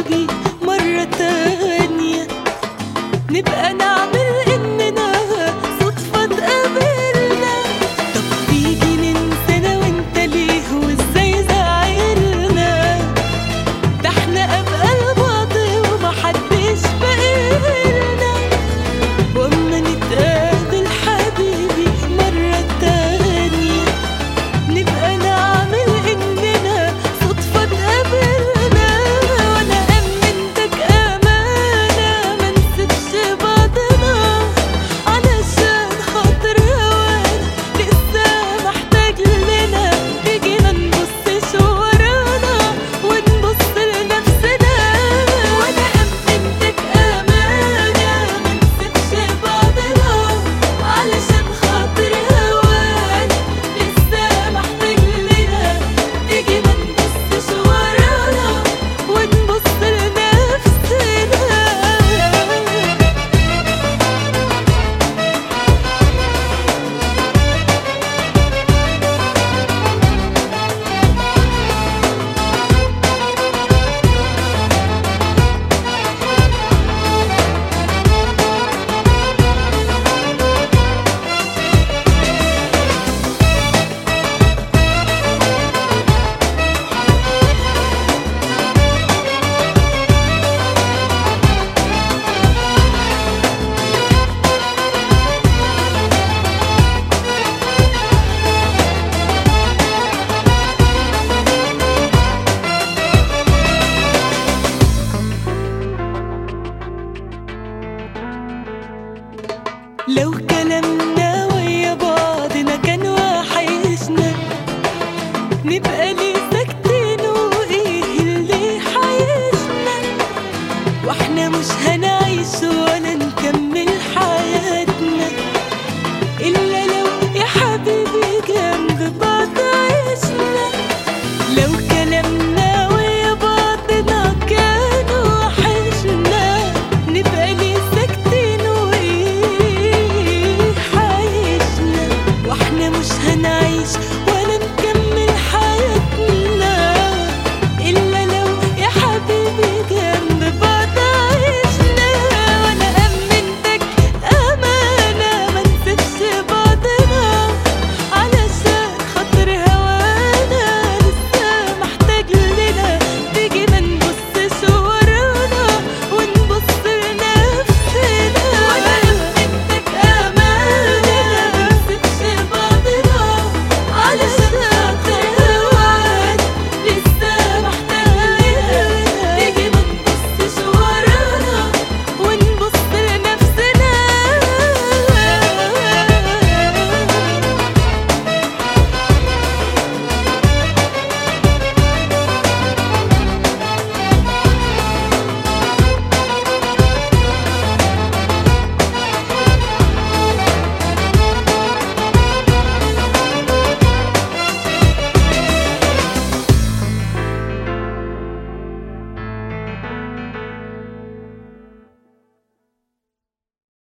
حبيبي مرة تانية نبقى نعمل إننا صدفة اتقابلنا طب تيجي ننسى أنا وأنت ليه وإزاي زعلنا ده احنا أبقى لبعض ومحدش باقيلنا وأما نتقابل حبيبي مرة تانية نبقى نعمل إننا صدفة اتقابلنا وأنا أمنتك أمانة منسيبش بعضنا علشان خاطر هوانا لسه محتاج لنا تيجي ما نبصش ورانا ونبص لنفسنا وأنا أمنتك أمانة منسيبش بعضنا علشان خاطر هوانا لسه محتاج لنا تيجي ما نبصش ورانا ونبص لنفسنا لو كلامنا ويا بعضنا كان وحشنا نبقى ليه ساكتين وايه اللي حيشنا واحنا مش هي